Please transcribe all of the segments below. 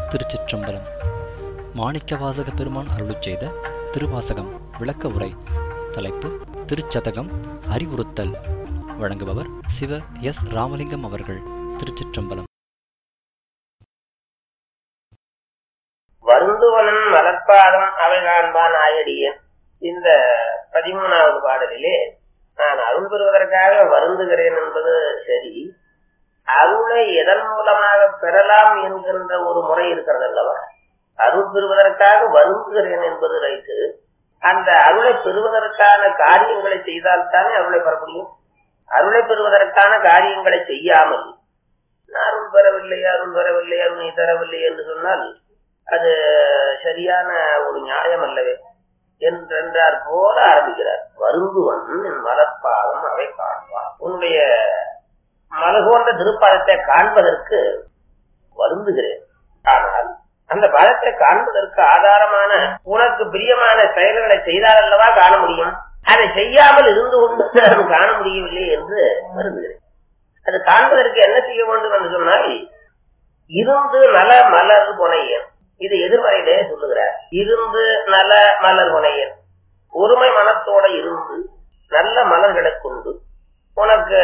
திருச்சிற்றம்பலம் மாணிக்கவாசக பெருமான் அருளிச் செய்த திருவாசகம் விளக்க உரை தலைப்பு திருச்சதகம் அறிவுறுத்தல் வழங்குபவர் சிவ எஸ் ராமலிங்கம் அவர்கள் திருச்சிற்றம்பலம் வருந்துவனன் வளர்ப்பாதம் அவை காண்பான் ஆயடியன் இந்த பதிமூணாவது பாடலிலே நான் அருள் பெறுவதற்காக வருந்துகிறேன் என்பது சரி அருளை எதன் மூலமாக பெறலாம் என்கின்ற ஒரு முறை இருக்கிறது அல்லவா அருள் பெறுவதற்காக வருந்துகிறேன் என்பது ரைட்டு அந்த அருளை பெறுவதற்கான காரியங்களை செய்தால்தானே அருளை பெற முடியும் அருளை பெறுவதற்கான காரியங்களை செய்யாமல் நான் அருள் பெறவில்லை அருள் பெறவில்லை அருள் நீ தரவில்லை என்று சொன்னால் அது சரியான ஒரு நியாயம் அல்லவே என்றென்றார் போல ஆரம்பிக்கிறார் வருந்துவன் என் மலர்பாதம் அவை காண்பார் உன்னுடைய மலகோன்ற திருப்பாதத்தை காண்பதற்கு வருந்துகிறேன் ஆனால் அந்த பாதத்தை காண்பதற்கு ஆதாரமான உனக்கு பிரியமான செயல்களை செய்தால் அல்லவா காண முடியும் அதை செய்யாமல் இருந்து கொண்டு நான் காண முடியவில்லை என்று வருந்துகிறேன் அது காண்பதற்கு என்ன செய்ய வேண்டும் என்று சொன்னால் இருந்து நல மலர் புனையன் இது எதிர்மறையிலே சொல்லுகிறார் இருந்து நல மலர் புனையன் ஒருமை மனத்தோட இருந்து நல்ல மலர்களை கொண்டு உனக்கு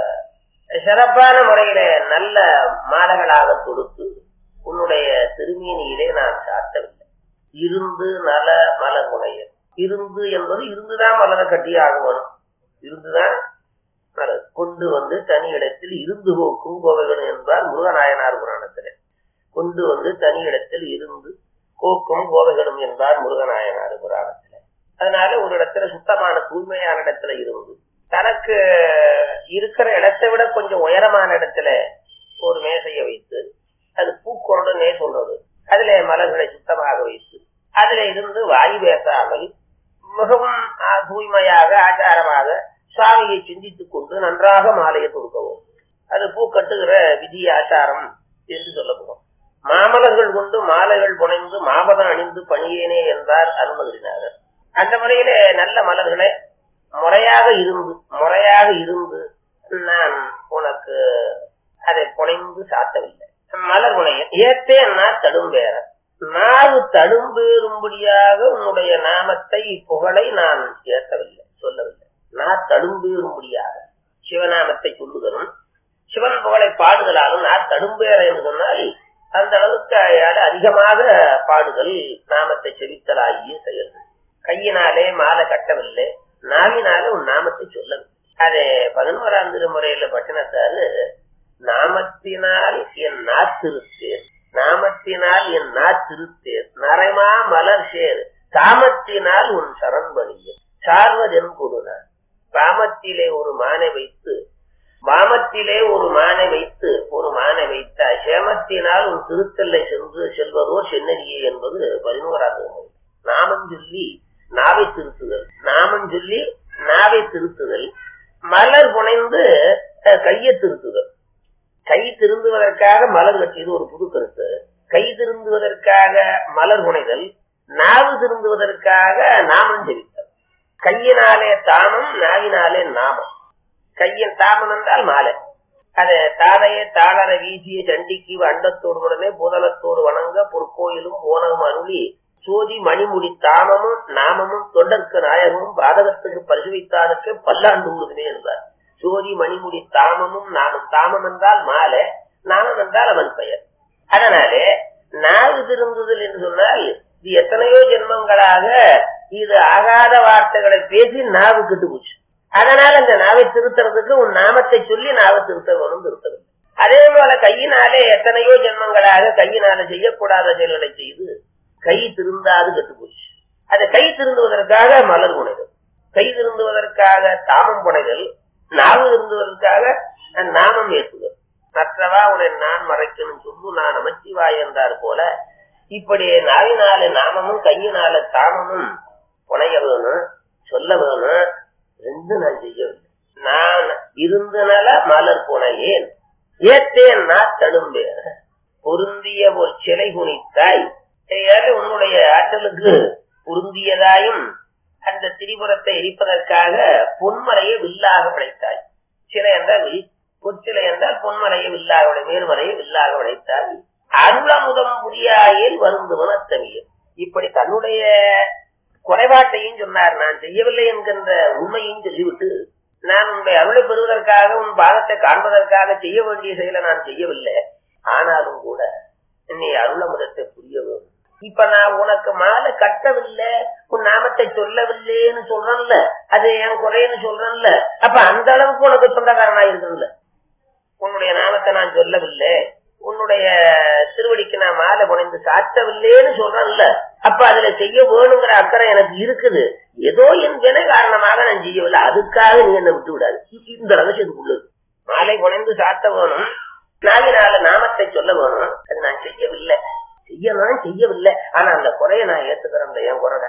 சிறப்பான முறையில நல்ல மாலைகளாக தொடுத்து உன்னுடைய திருமேனியிலே நான் சாத்தவில்லை இருந்து நல மலர் புனையன் இருந்து என்பது இருந்துதான் மலரை கட்டி ஆகணும் இருந்துதான் மலர் கொண்டு வந்து தனி இடத்தில் இருந்து போக்கும் கோவைகள் என்பார் முருகநாயனார் புராணத்திலே கொண்டு வந்து தனி இடத்தில் இருந்து கோக்கும் கோவைகளும் என்பார் முருகநாயனார் புராணத்துல அதனால ஒரு இடத்துல சுத்தமான தூய்மையான இடத்துல இருந்து தனக்கு இருக்கிற இடத்தை விட கொஞ்சம் உயரமான இடத்துல ஒரு மேசையை வைத்து அது பூக்கொருடனே சொல்றது அதுல மலர்களை சுத்தமாக வைத்து அதுல இருந்து வாயு பேசாமல் மிகவும் தூய்மையாக ஆச்சாரமாக சுவாமியை சிந்தித்துக் கொண்டு நன்றாக மாலையை தொடுக்கவும் அது பூ கட்டுகிற விதி ஆச்சாரம் என்று சொல்லப்படும் மாமலர்கள் கொண்டு மாலைகள் புனைந்து மாபதம் அணிந்து பணியேனே என்றார் அருணகிரிநாதர் அந்த முறையிலே நல்ல மலர்களை முறையாக இருந்து முறையாக இருந்து நான் உனக்கு அதை புனைந்து சாத்தவில்லை மலர் புனைய ஏத்தேன்னா தடும்பேற நாவு தடும்பேறும்படியாக உன்னுடைய நாமத்தை புகழை நான் ஏற்கவில்லை சொல்லவில்லை நான் தடும்பேறும்படியாக சிவநாமத்தை சொல்லுதலும் சிவன் புகழை பாடுதலாலும் நான் தடும்பேற என்று சொன்னால் அந்த அளவுக்கு அயால அதிகமாக பாடுதல் நாமத்தை செவித்தலாகிய செயல்கள் கையினாலே மாலை கட்டவில்லை நாவினாலே உன் நாமத்தை சொல்லவில்லை அது பதினோராம் திருமுறையில பட்டினத்தாரு நாமத்தினால் என் நாத்திருத்தேன் நாமத்தினால் என் நாத்திருத்தேன் நரைமா மலர் சேர் காமத்தினால் உன் சரண்பணியும் சார்வதென் கொடுனார் காமத்திலே ஒரு மானை வைத்து வாமத்திலே ஒரு மானை வைத்து ஒரு மானை வைத்த சேமத்தினால் உன் திருத்தல்லை சென்று செல்வதோ சென்னடியே என்பது பதினோராவது நாமம் சொல்லி நாவை திருத்துதல் நாமம் சொல்லி நாவை திருத்துதல் மலர் புனைந்து கையை திருத்துதல் கை திருந்துவதற்காக மலர் கட்டியது ஒரு புது கருத்து கை திருந்துவதற்காக மலர் புனைதல் நாவு திருந்துவதற்காக நாமம் ஜெபித்தல் கையினாலே தாமம் நாவினாலே நாமம் கையின் தாமம் என்றால் மாலை அத தாதையே தாளர வீசிய சண்டிக்கு அண்டத்தோடு உடனே புதனத்தோடு வணங்க பொற்கோயிலும் ஓனகம் அருளி சோதி மணிமுடி தாமமும் நாமமும் தொண்டற்கு நாயகமும் பாதகத்துக்கு பரிசுவித்தானுக்கு பல்லாண்டு ஊருதுமே என்றார் சோதி மணிமுடி தாமமும் நாமும் தாமம் என்றால் மாலை நாமம் என்றால் அவன் பெயர் அதனாலே நாவு திருந்துதல் என்று சொன்னால் இது எத்தனையோ ஜென்மங்களாக இது ஆகாத வார்த்தைகளை பேசி நாவு கெட்டு போச்சு அதனால அந்த நாவை திருத்துறதுக்கு உன் நாமத்தை சொல்லி நாவை திருத்த வேணும் திருத்தவில்லை அதே போல கையினாலே எத்தனையோ ஜென்மங்களாக கையினால செய்யக்கூடாத செயல்களை செய்து கை திருந்தாது கெட்டு போச்சு அதை கை திருந்துவதற்காக மலர் புனைதல் கை திருந்துவதற்காக தாமம் புனைதல் நாவு திருந்துவதற்காக நாமம் ஏற்றுதல் மற்றவா உன்னை நான் மறைக்கணும் சொல்லு நான் அமைச்சிவாய் என்றார் போல இப்படி நாவினால நாமமும் கையினால தாமமும் புனைய வேணும் சொல்ல வேணும் ரெண்டு நான் செய்யவில்லை நான் இருந்தனால மலர் புனையேன் ஏத்தேன் நான் தடும்பேன் பொருந்திய ஒரு சிலை குனித்தாய் உன்னுடைய ஆற்றலுக்கு பொருந்தியதாயும் அந்த திரிபுரத்தை எரிப்பதற்காக பொன்மலையை வில்லாக படைத்தாய் சிலை என்றால் வில் பொற்சிலை என்றால் பொன்மலையை வில்லாக விடை வேறுமலையை வில்லாக உடைத்தாய் அருளமுதம் புரியாயில் வருந்துவன் அத்தமியம் இப்படி தன்னுடைய குறைபாட்டையும் சொன்னார் நான் செய்யவில்லை என்கின்ற உண்மையும் சொல்லிவிட்டு நான் உன்னுடைய அருளை பெறுவதற்காக உன் பாதத்தை காண்பதற்காக செய்ய வேண்டிய செயலை நான் செய்யவில்லை ஆனாலும் கூட நீ அருளமுதத்தை புரிய வேண்டும் இப்ப நான் உனக்கு மாலை கட்டவில்லை உன் நாமத்தை சொல்லவில்லைன்னு சொல்றேன்ல அது என் குறைன்னு சொல்றேன்ல அப்ப அந்த அளவுக்கு உனக்கு சொந்தக்காரனா இருக்கணும்ல உன்னுடைய நாமத்தை நான் சொல்லவில்லை உன்னுடைய திருவடிக்கு நான் மாலை புனைந்து சாத்தவில்லைன்னு சொல்றேன்ல அப்ப அதுல செய்ய வேணுங்கிற அக்கறை எனக்கு இருக்குது ஏதோ என் வினை காரணமாக நான் செய்யவில்லை அதுக்காக நீ என்ன விட்டு விடாது இந்த ரகசியத்துக்கு உள்ளது மாலை புனைந்து சாத்த வேணும் நாளினால நாமத்தை சொல்ல வேணும் அது நான் செய்யவில்லை செய்யலாம் செய்யவில்லை ஆனா அந்த குறைய நான் ஏத்துக்கிறேன் என் குறை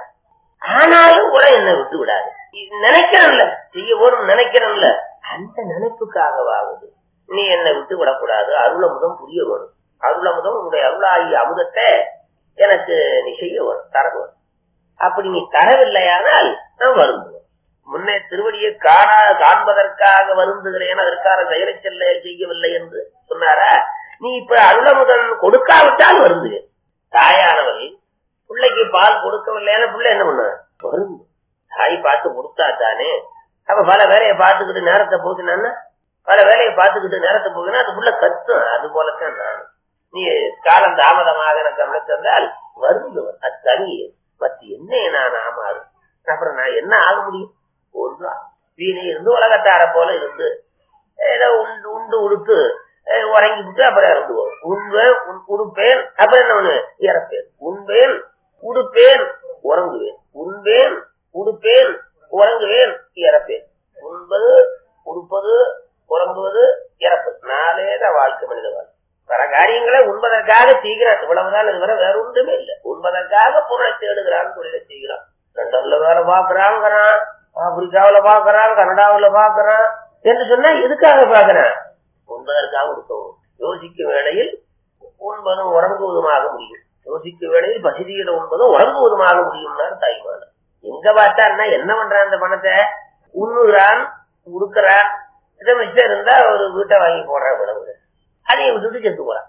ஆனாலும் கூட என்ன விட்டு விடாது நினைக்கிறேன்ல செய்ய வேணும் நினைக்கிறேன்ல அந்த நினைப்புக்காகவாகுது நீ என்னை விட்டு விடக்கூடாது அருளமுதம் புரிய வேணும் அருளமுதம் உன்னுடைய அருளாகி அமுதத்தை எனக்கு நீ செய்ய வேணும் தர வேணும் அப்படி நீ தரவில்லையானால் நான் வருந்துவேன் முன்னே திருவடியை காணா காண்பதற்காக வருந்துகிறேன் அதற்காக செயலை செல்ல செய்யவில்லை என்று சொன்னாரா நீ இப்ப அருளமுதன் கொடுக்காவிட்டால் வருந்துவேன் தாயானவள் பிள்ளைக்கு பால் கொடுக்கவில்லைன்னா பிள்ளை என்ன பண்ண வருந்து தாய் பார்த்து கொடுத்தா தானே அப்ப பல வேலையை பார்த்துக்கிட்டு நேரத்தை போக்கினான்னா பல வேலையை பார்த்துக்கிட்டு நேரத்தை போக்கினா அது புள்ள கத்தும் அது போலத்தான் நான் நீ காலம் தாமதமாக எனக்கு அமைத்ததால் வருந்துவன் அது தனியே மத்த என்ன நான் ஆமாறு அப்புறம் நான் என்ன ஆக முடியும் ஒன்று வீணை இருந்து உலகத்தார போல இருந்து ஏதோ உண்டு உண்டு உடுத்து உறங்கி விட்டு அப்புறம் இறந்துவோம் உண்பேன் உடுப்பேன் அப்புறம் என்ன ஒண்ணு இறப்பேன் உண்பேன் உடுப்பேன் உறங்குவேன் உண்பேன் உடுப்பேன் உறங்குவேன் இறப்பேன் உண்பது உடுப்பது உறங்குவது இறப்பது நாளே தான் வாழ்க்கை மனித வாழ்க்கை பல காரியங்களை உண்பதற்காக செய்கிறான் இவ்வளவுதான் இதுவரை வேற ஒன்றுமே இல்லை உண்பதற்காக பொருளை தேடுகிறான் தொழிலை செய்கிறான் லண்டன்ல வேலை பாக்குறாங்கிறான் ஆப்பிரிக்காவில பாக்குறான் கனடாவில பாக்குறான் என்று சொன்னா எதுக்காக பாக்குறான் உண்பதற்காக கொடுக்கவும் யோசிக்கும் வேளையில் உண்பதும் உறங்குவதுமாக முடியும் யோசிக்கும் வேளையில் பசிதியிட உண்பதும் உறங்குவதுமாக முடியும்னார் தாய்மான எங்க பார்த்தான்னா என்ன பண்றான் அந்த பணத்தை உண்ணுகிறான் உடுக்கிறான் இதை மிச்சம் இருந்தா ஒரு வீட்டை வாங்கி போடுறான் விடவு அதையும் விட்டுட்டு செத்து போறான்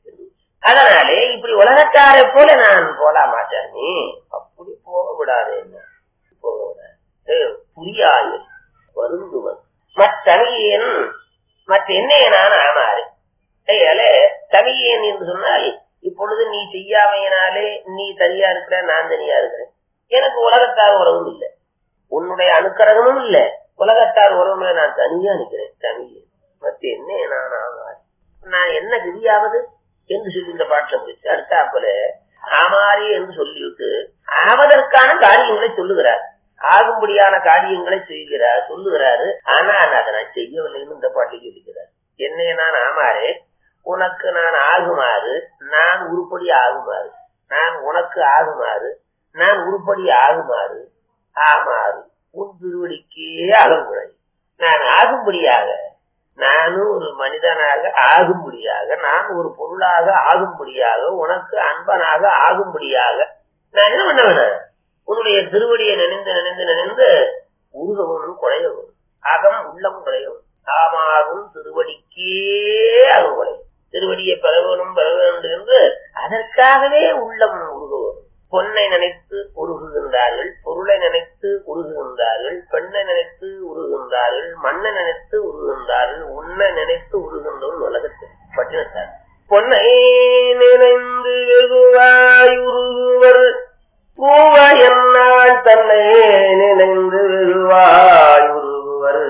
அதனாலே இப்படி உலகத்தாரை போல நான் போல மாட்டேன் நீ அப்படி போக விடாது என்ன போக விடாது புரியாயில் வருந்துவன் மற்றவியன் மற்ற என்னைய நான் ஆனாரு ஐயால தமியன் என்று சொன்னால் இப்பொழுது நீ செய்யாமையினாலே நீ தனியா இருக்கிற நான் தனியா இருக்கிறேன் எனக்கு உலகத்தார் உறவும் இல்லை உன்னுடைய அணுக்கரகமும் இல்ல உலகத்தார் உறவுல நான் தனியா நிற்கிறேன் தமியன் மற்ற என்னைய நான் ஆனாரு நான் என்ன கதியாவது என்று சொல்லி இந்த பாட்டில் முடிச்சு அடுத்தாப்புல ஆமாரி என்று சொல்லிவிட்டு ஆவதற்கான காரியங்களை சொல்லுகிறார் ஆகும்படியான காரியங்களை செய்கிறார் சொல்லுகிறாரு ஆனா அதை நான் செய்யவில்லைன்னு இந்த பாட்டில் சொல்லிக்கிறார் என்னைய நான் ஆமாறு உனக்கு நான் ஆகுமாறு நான் உருப்படி ஆகுமாறு நான் உனக்கு ஆகுமாறு நான் உருப்படி ஆகுமாறு ஆமாறு உன் திருவடிக்கே அகங்குழை நான் ஆகும்படியாக நானும் ஒரு மனிதனாக ஆகும்படியாக நான் ஒரு பொருளாக ஆகும்படியாக உனக்கு அன்பனாக ஆகும்படியாக நான் என்ன பண்ண வேணும் உன்னுடைய திருவடியை நினைந்து நினைந்து நினைந்து உருகவும் குறையவும் அகம் உள்ளம் குறையவும் ஆமாகும் திருவடிக்கே அகம் குறையும் திருவடியை பெற வேணும் பெற வேண்டும் என்று அதற்காகவே உள்ளம் உருகவும் பொன்னை நினைத்து உருகுகின்றார்கள் பொருளை நினைத்து உருகுகின்றார்கள் பெண்ணை நினைத்து உருகுகின்றார்கள் மண்ணை நினைத்து உருகுகின்றார்கள் உன்னை நினைத்து உருகின்றோம் உலகத்தில் பட்டினத்தார் பொன்னை நினைந்து வெகுவாய் உருகுவர் பூவ என்னால் தன்னை நினைந்து வெகுவாய் உருகுவர்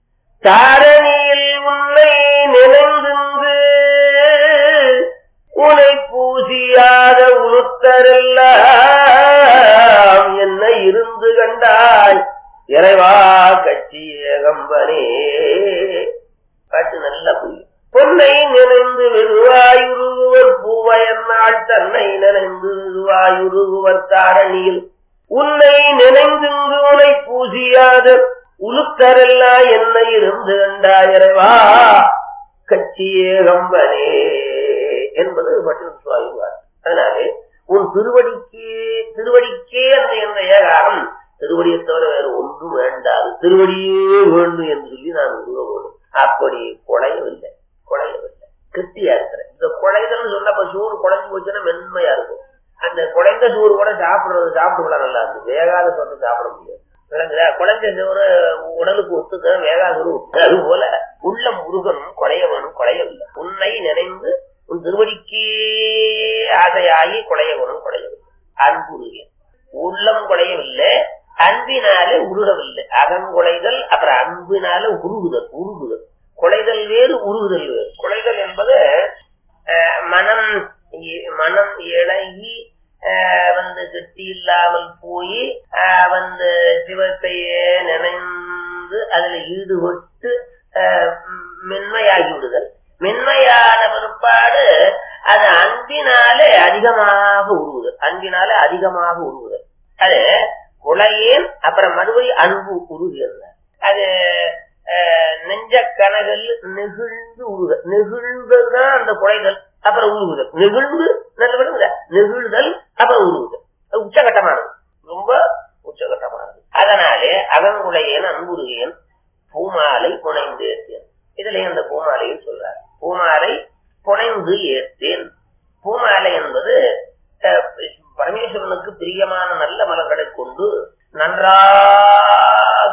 தாரணியில் உன்னை நினைந்து உனை பூசியாத உளுத்தரெல்லாம் என்ன இருந்து கண்டாய் இறைவா கட்சி ஏகம்பனே காட்டு நல்ல புரியும் பொன்னை நினைந்து வெகுவாயுருகுவர் பூவயன்னாள் தன்னை நினைந்து வெகுவாயுருகுவர் தாரணியில் உன்னை நினைந்துங்கு உனை பூசியாத உளுத்தரெல்லாம் என்ன இருந்து கண்டாயிரவா கட்சியே கம்பனே என்பது மட்டும் சுவாமிவார் அதனாலே உன் திருவடிக்கே திருவடிக்கே அந்த என்ற ஏகாரம் திருவடியை தவிர வேறு ஒன்றும் வேண்டாது திருவடியே வேண்டும் என்று சொல்லி நான் உருவ வேண்டும் அப்படி குழையவில்லை குழையவில்லை கிருத்தியா இருக்கிறேன் இந்த குழைதல் சொன்னப்ப சோறு குழந்த சோறு கூட சாப்பிடுறது சாப்பிட்டுக்கலாம் நல்லா இருக்கு வேகாத சோறு சாப்பிட முடியாது விளங்குதா குழந்தை சோறு உடலுக்கு ஒத்துக்க வேகாத சோறு ஒத்துக்க. அது போல உள்ள முருகனும் குலையவனும் குலையவில்லை உன்னை நினைந்து உன் திருவடிக்கே ஆசையாகி குலையவனும் குலையவில்லை அன்புருகன் உள்ளம் குலையவில்லை அன்பினாலே உருகவில்லை அகம் குலைதல் அப்புறம் அன்பினால உருகுதல் உருகுதல் குலைதல் வேறு உருகுதல் வேறு குலைதல் என்பது அஹ், மனம் இ- மனம் இழகி அஹ், வந்து கெட்டி இல்லாமல் போய் அஹ், வந்து சிவத்தையே நினைந்து அதுல ஈடுபட்டு அஹ், மென்மையாகி விடுதல் மென்மையான பிற்பாடு அது அன்பினாலே அதிகமாக உருகுதல் அன்பினாலே அதிகமாக உருகுதல் அது குலையேன் அப்புறம் மறுபடி அன்பு உருகிறது அது அஹ், நெஞ்ச கனகல் நெகிழ்ந்து உருக நெகிழ்ந்ததுதான் அந்த குலைதல் அப்புறம் உருகுதல் நெகிழ்ந்து நல்ல விடுங்க நெகிழ்தல் அப்புறம் உருகுதல் அது உச்சகட்டமானது ரொம்ப உச்சகட்டமானது அதனாலே அகங்குலையேன் அன்புருகேன் பூமாலை புனைந்து ஏற்றேன் இதுல அந்த பூமாலையை சொல்றார் பூமாலை புனைந்து ஏற்றேன் பூமாலை என்பது அஹ், பரமேஸ்வரனுக்கு பிரியமான நல்ல மலர்களை கொண்டு நன்றாக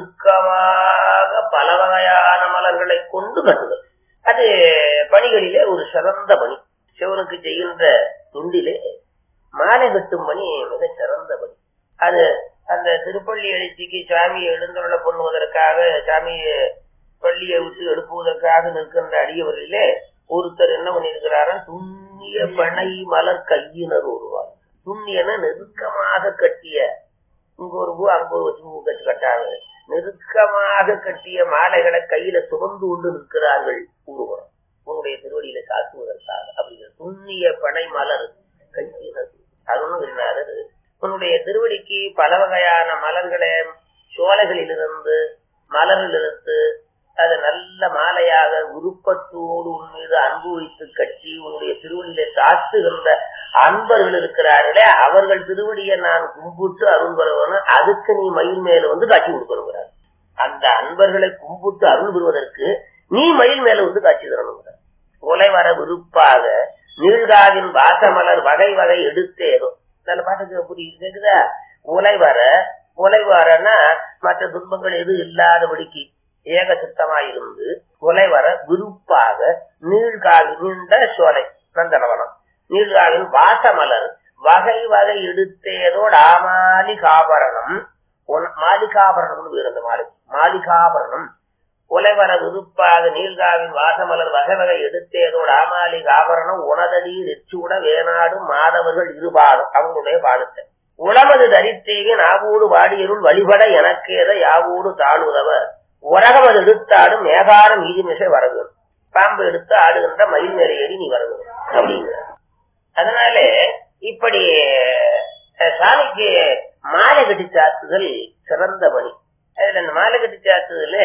நெருக்கமாக பல வகையான மலர்களை கொண்டு கட்டுதல் அது பணிகளிலே ஒரு சிறந்த பணி சிவனுக்கு செய்கின்ற துண்டிலே மாலை கட்டும் பணி மிக சிறந்த பணி அது அந்த திருப்பள்ளி எழுச்சிக்கு சாமியை எழுந்தருள பண்ணுவதற்காக சாமியை பள்ளியை விட்டு எழுப்புவதற்காக நிற்கின்ற அடியவர்களிலே ஒருத்தர் என்ன பண்ணியிருக்கிறாரா துண்ணிய பனை மலர் கையினர் ஒருவார் துண்ணியன நெருக்கமாக கட்டிய இங்க ஒரு பூ அங்க ஒரு பூ கட்டி கட்டாங்க நெருக்கமாக கட்டிய மாலைகளை கையில சுமந்து கொண்டு நிற்கிறார்கள் ஊர்வலம் உங்களுடைய திருவடியில சாத்துவதற்காக அப்படிங்கிற துண்ணிய பனை மலர் கையினர் அருணகிரிநாதர் உன்னுடைய திருவடிக்கு பல வகையான மலர்களை சோலைகளிலிருந்து மலரிலிருந்து அது நல்ல மாலையாக விருப்பத்தோடு உன் மீது அன்பு வைத்து கட்டி உன்னுடைய திருவடியில சாத்துகின்ற அன்பர்கள் இருக்கிறார்களே அவர்கள் திருவடியை நான் கும்பிட்டு அருள் பெறுவன அதுக்கு நீ மயில் மேல வந்து காட்சி கொடுக்கணுங்கிறார் அந்த அன்பர்களை கும்பிட்டு அருள் பெறுவதற்கு நீ மயில் மேல வந்து காட்சி தரணுங்கிறார் கொலை வர விருப்பாக நீழ்காவின் வாசமலர் வகை வகை எடுத்தேதோ நல்ல பாட்டுக்கு புரியுது கேக்குதா உலை வர உலை வரன்னா மற்ற துன்பங்கள் எதுவும் இல்லாதபடிக்கு ஏக சித்தமாயிருந்து கொலை வர விருப்பாக நீழ்காவி நீண்ட சோலை நந்தனவனம் நீழ்காவின் வாசமலர் வகை வகை எடுத்தேதோடு ஆமாலி காபரணம் உன்- மாலிகாபரணம்னு பேர் அந்த மாலை மாலிகாபரணம் உலைவர விருப்பாக நீல்காவின் வாசமலர் வகை வகை எடுத்தேதோடு ஆமாலி ஆபரணம் உனதடி நெச்சூட வேணாடும் மாதவர்கள் இருபாடும் அவங்களுடைய பாடத்தை உளமது தரித்தேவி நாவோடு வாடியருள் வழிபட எனக்கேத யாவோடு தாழுதவ உரகமது எடுத்தாடும் மேகாரம் மீதிமிசை வரகு பாம்பு எடுத்து ஆடுகின்ற மயில் மேலே ஏறி நீ வரகு அப்படிங்கிற அதனால இப்படி அஹ், சாமிக்கு மாலை கட்டி சாத்துதல் சிறந்த பணி அதுல இந்த மாலை கட்டி சாத்துதல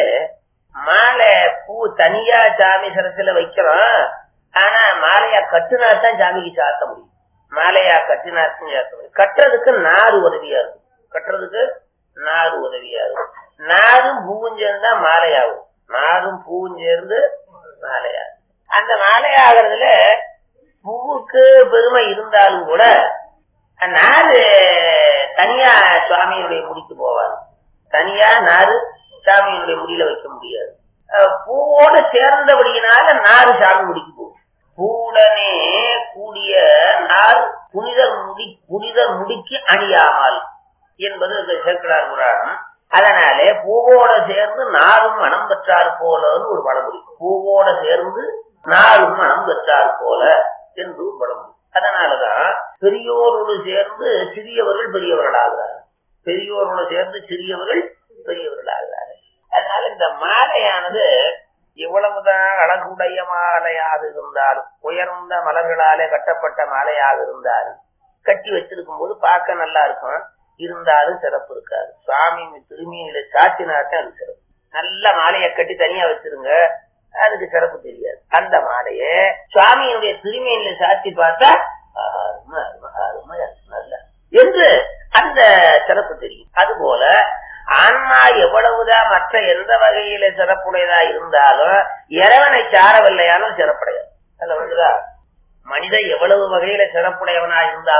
மாலை பூ தனியா சாமி சரத்துல வைக்கிறோம் ஆனா மாலையா கட்டுனா தான் சாமிக்கு சாத்த முடியும் மாலையா கட்டினா தான் சாத்த முடியும் கட்டுறதுக்கு நாறு உதவியா இருக்கும் கட்டுறதுக்கு நாறு உதவியா இருக்கும் நாரும் பூவும் சேர்ந்து தான் மாலையாகும் நாரும் பூவும் சேர்ந்து மாலையாகும் அந்த மாலையாகிறதுல பூவுக்கு பெருமை இருந்தாலும் கூட நாறு தனியா சுவாமியினுடைய முடிக்கு போவாது தனியா நாறு சாமியினுடைய முடியில வைக்க முடியாது அஹ் பூவோடு சேர்ந்தபடியினால நாறு சாமி முடிக்கு போகும் பூவுடனே கூடிய நார் புனிதர் முடி புனிதர் முடிக்கு அணியாமல் என்பது இந்த சேக்கடார் புராணம் அதனாலே பூவோட சேர்ந்து நாரும் மனம் பெற்றார் போலன்னு ஒரு பழமொழி பூவோட சேர்ந்து நாரும் மனம் பெற்றார் போல என்று ஒரு பழமொழி அதனாலதான் பெரியோரோடு சேர்ந்து சிறியவர்கள் பெரியவர்களாகிறார்கள் பெரியோரோடு சேர்ந்து சிறியவர்கள் பெரியவர்களாகிறார்கள் அதனால இந்த மாலையானது எவ்வளவுதான் அழகுடைய மாலையாக இருந்தாலும் உயர்ந்த மலர்களாலே கட்டப்பட்ட மாலையாக இருந்தாலும் கட்டி வச்சிருக்கும் போது பார்க்க நல்லா இருக்கும் இருந்தாலும் சிறப்பு இருக்காது சுவாமி திரும்பியில சாத்தினாத்தான் அது சிறப்பு நல்ல மாலையை கட்டி தனியா வச்சிருங்க அதுக்கு சிறப்பு தெரியாது அந்த மாலைய சுவாமியினுடைய திருமையில சாத்தி பார்த்தா அருமை, அருமை, அருமை, நல்ல என்று அந்த சிறப்பு தெரியும் அதுபோல ஆன்மா எவ்வளவுதான் மற்ற எந்த வகையில சிறப்புடையதா இருந்தாலும் இறைவனை சாரவில்லையாலும் சிறப்புடையது அதுல வந்துதா மனிதன் எவ்வளவு வகையில சிறப்புடையவனா இருந்தாலும்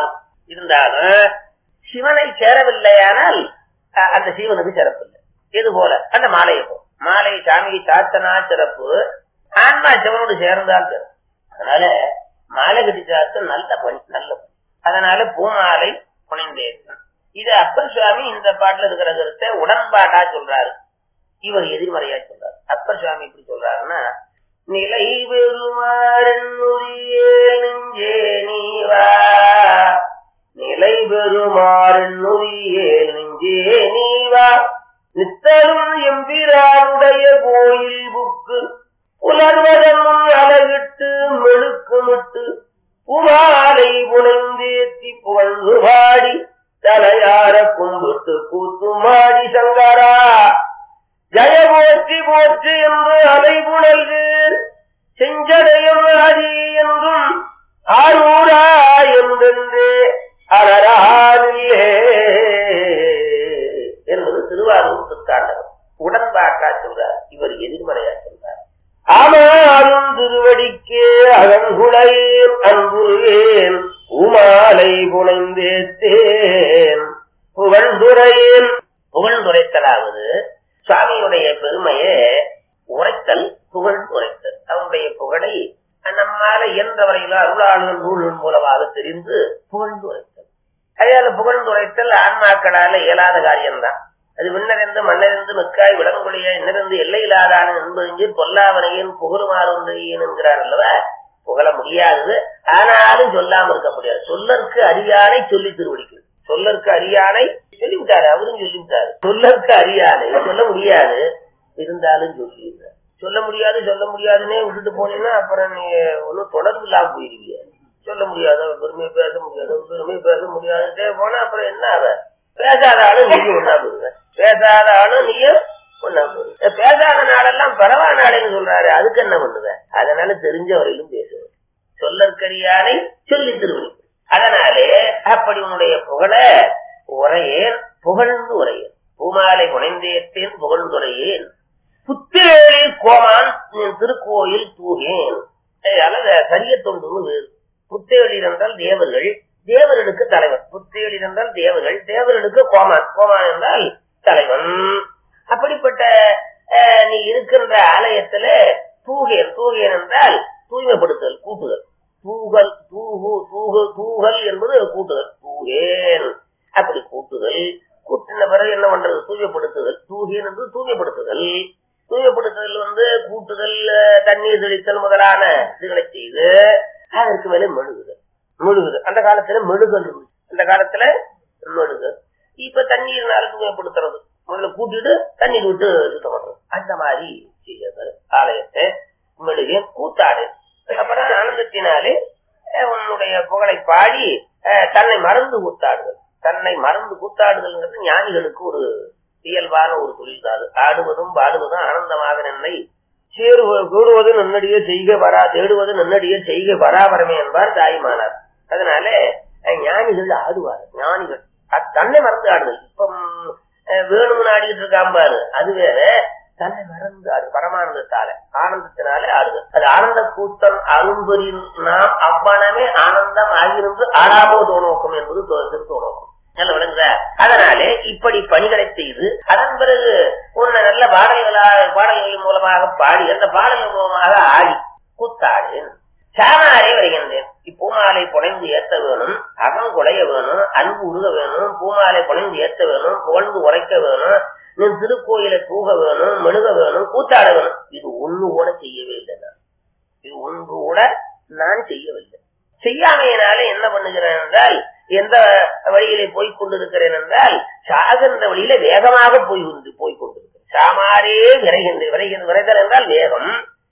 இருந்தாலும் சிவனை சேரவில்லையானால் அஹ், அந்த சிவனுக்கு சிறப்பு இல்லை இது போல அந்த மாலையை போ மாலை சாமியை சாத்தனா சிறப்பு ஆன்மா சிவனோடு சேர்ந்தால் சிறப்பு அதனால மாலை கட்டி சாத்த நல்ல பணி நல்ல பணி அதனால பூமாலை புனைந்தேன் இது அப்பர் சுவாமி இந்த பாட்டுல இருக்கிற கருத்தை உடன்பாட்டா சொல்றாரு இவர் எதிர்மறையா சொல்றாரு அப்பர் சுவாமி இப்படி சொல்றாருன்னா நிலை பெறுமாறன்னுரியேல் நெஞ்சே நீவா நிலை பெறுமாறன்னுரியேல் நெஞ்சே நீவா நித்தலும் எம்பிரானுடைய கோயில் புக்கு புலர்வதன் அழகிட்டு மெழுக்குமிட்டு புமாலை புனைந்தேத்தி புகழ்ந்து பாடி தலையார கும்பிட்டு கூத்துமாடி சங்கரா ஜய போற்றி போற்றி என்று அலைபுணல்கீர் செஞ்சடையும் அடி என்றும் ஆரூரா என்றென்றே அலரானிலே என்பது திருவாரூர் திருத்தாண்டகம் உடன்பாட்டா சொல்றார் இவர் எதிர்மறையா சொல்றார் ஆமாறும் திருவடிக்கே அகங்குளையேன் அன்புருவேன் உமாலை புனைந்தேத்தேன் புகழ்ந்துரையேன் புகழ்ந்துரைத்தலாவது சுவாமியுடைய பெருமையை உரைத்தல் புகழ் உரைத்தல் அவனுடைய புகழை நம்மால இயன்ற வரையில அருளாளர்கள் நூல்கள் மூலமாக தெரிந்து புகழ்ந்து உரைத்தல் அதனால புகழ்ந்து உரைத்தல் ஆன்மாக்களால இயலாத காரியம்தான் அது விண்ணறிந்து மண்ணறிந்து மிக்காய் விலங்குடைய இன்னிருந்து எல்லை இல்லாதான என்பது பொல்லாவனையின் புகழுமாறுந்தையன் என்கிறார் அல்லவா புகழ முடியாதது ஆனாலும் சொல்லாம இருக்க முடியாது சொல்லற்கு அறியானை சொல்லி திருவடிக்கிறது சொல்லற்கு அறியானை சொல்லிவிட்டாரு அவரும் சொல்லிவிட்டாரு சொல்லற்கு அறியானை சொல்ல முடியாது இருந்தாலும் சொல்லிடுறாரு சொல்ல முடியாது சொல்ல முடியாதுன்னே விட்டுட்டு போனீங்கன்னா அப்புறம் நீ ஒன்னும் தொடர்பு இல்லாம போயிருவீங்க சொல்ல முடியாது அவர் பெருமையை பேச முடியாது அவர் பெருமையை பேச முடியாதுட்டே போனா அப்புறம் என்ன ஆக பேசாத ஆளும் நீயும் ஒன்னா போடுங்க பேசாத ஆளும் நீயும் ஒன்னா போடுங்க பேசாத நாளெல்லாம் பரவா நாடுன்னு சொல்றாரு அதுக்கு என்ன பண்ணுவ அதனால தெரிஞ்ச வரையிலும் பேசுவேன் சொல்லற்கரியானை சொல்லி திருவடி அதனாலே அப்படி உன்னுடைய புகழ உரையேன் புகழ்ந்து உரையேன் பூமாலை புனைந்தேத்தேன் புகழ்ந்துரையேன் புத்திரேழி கோமான் என் திருக்கோயில் தூகேன் அல்லது சரிய தொண்டுன்னு வேறு புத்தேளிர் என்றால் தேவர்கள் தேவர்களுக்கு தலைவன் புத்தேளிர் என்றால் தேவர்கள் தேவர்களுக்கு கோமான் கோமான் என்றால் தலைவன் அப்படிப்பட்ட அஹ், நீ இருக்கின்ற ஆலயத்துல தூகேன் தூகேன் என்றால் தூய்மைப்படுத்தல் கூட்டுதல் தூகல் தூகு தூகு தூகல் என்பது கூட்டுதல் தூகேன் அப்படி கூட்டுதல் கூட்டின பிறகு என்ன பண்றது தூய்மைப்படுத்துதல் தூகேன் என்று தூய்மைப்படுத்துதல் தூய்மைப்படுத்துதல் வந்து கூட்டுதல் அஹ், தண்ணீர் தெளித்தல் முதலான இதுகளை செய்து அதற்கு மேல மெழுகுதல் மெழுகுதல் அந்த காலத்துல மெழுகல் இருந்துச்சு அந்த காலத்துல மெழுகல் இப்ப தண்ணீர்னால தூய்மைப்படுத்துறது முதல்ல கூட்டிட்டு தண்ணீர் விட்டு சுத்தம் பண்றது அந்த மாதிரி செய்யறது ஆலயத்தை மெழுகு கூத்தாடு அப்புறம் ஆனந்தத்தினாலே அஹ், உன்னுடைய புகழை பாடி அஹ், தன்னை மறந்து கூத்தாடுதல் தன்னை மறந்து கூத்தாடுதல்ங்கிறது ஞானிகளுக்கு ஒரு இயல்பான ஒரு தொழில் தான் அது ஆடுவதும் பாடுவதும் ஆனந்தமாக நின்னை சேருவது கூடுவது நன்னடியே செய்க வரா தேடுவது நன்னடியே செய்க பராபரமே என்பார் தாய்மானார் அதனால அஹ், ஞானிகள் ஆடுவார் ஞானிகள் அது தன்னை மறந்து ஆடுதல் இப்ப ம், அஹ், வேணும்னு ஆடிட்டு இருக்கான் பாரு அது வேற தன்னை மறந்து ஆடு பரமானந்தத்தால ஆனந்தத்தினாலே ஆடுதல் அது ஆனந்த கூட்டம் அரும்பரில் நாம் அவ்வனமே ஆனந்தம் ஆகிருந்து ஆடாமோ தோணோக்கம் என்பது தோ- திருத்தோணோக்கம் நல்ல விளங்குதா அதனாலே இப்படி பணிகளை செய்து அதன் பிறகு உன்னை நல்ல பாடல்களா பாடல்கள் மூலமாக பாடி அந்த பாடல்கள் மூலமாக ஆடி கூத்தாடு சாமாரே வருகின்றேன் இப்பூமாலை புனைந்து ஏத்த வேணும் அகம் குலைய வேணும் அன்பு உருக வேணும் பூமாலை புனைந்து ஏத்த வேணும் புகழ்ந்து உரைக்க வேணும் நின் திருக்கோயிலை தூக வேணும் மெழுக வேணும் கூத்தாட வேணும் இது ஒண்ணு கூட செய்யவே இல்லை நான் இது ஒன்று கூட நான் செய்யவில்லை செய்யாமையினால என்ன பண்ணுகிறேன் என்றால் எந்த வழியிலே போய்க் கொண்டிருக்கிறேன் என்றால் சாகின்ற வழியில வேகமாக போய் கொண்டு போய் கொண்டிருக்கிறேன் சாமாரே விரைகின்றேன் விரைகின்ற விரைதல் என்றால் வேகம்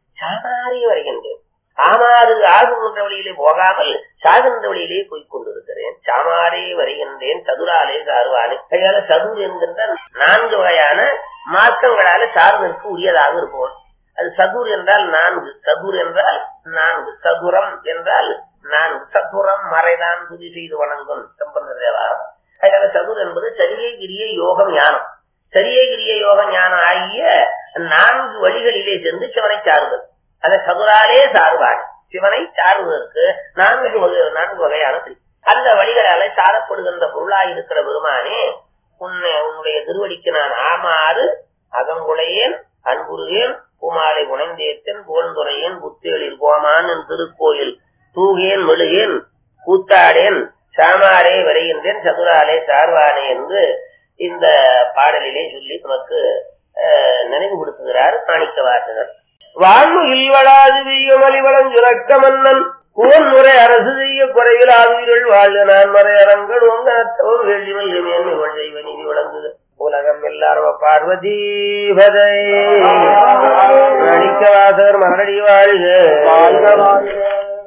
சாமாரே விரைகின்றேன் ஆமாறு ஆகுகின்ற வழியிலே போகாமல் சாகின்ற வழியிலே போய்க் கொண்டிருக்கிறேன் சாமாரே வருகின்றேன் சதுராலே சாருவானே கையால சதுர் என்கின்ற நான்கு வகையான மார்க்கங்களால சார்ந்தற்கு உரியதாக இருப்போம் அது சதுர் என்றால் நான்கு சதுர் என்றால் நான்கு சதுரம் என்றால் நான்கு சதுரம் மறைதான் துதி செய்து வணங்கும் சம்பந்த தேவாரம் அதனால சதுர் என்பது சரியை கிரிய யோகம் ஞானம் சரியை கிரிய யோக ஞானம் ஆகிய நான்கு வழிகளிலே சென்று சிவனை சாருதல் அதை சதுராலே சாருவாங்க சிவனை சாருவதற்கு நான்கு வகை நான்கு வகையான வழி. அந்த வழிகளால சார ஆளப்படுகின்ற பொருளாய் இருக்கிற பெருமானே உன்னை உன்னுடைய திருவடிக்கு நான் ஆமாறு அகங்குளையேன் அன்புருகேன் பூமாலை உணைந்தேத்தன் புகழ்ந்துரையேன் புத்தேளில் போமான் என் திருக்கோயில் தூகேன் மெழுகேன் கூத்தாடேன் சாமாரே வரைகின்றேன் சதுராலே சார்வானே என்று இந்த பாடலிலே சொல்லி நமக்கு அஹ், நினைவுபடுத்துகிறார் மாணிக்க வாசகர் வாழ்வு இல்வளாது வீகமலி வளஞ்சுரக்க மன்னன் கோன் முறை அரசு செய்ய குறைவில் ஆவிகள் வாழ்க நான் மறை அரங்கள் உங்கத்தோர் வேள்வி மல்கமேன் இவள் செய்வ நீதி விளங்குக உலகம் எல்லாரும் பார்வதி பதை மாணிக்க வாசகர் மரடி வாழ்க வாழ்க வாழ்க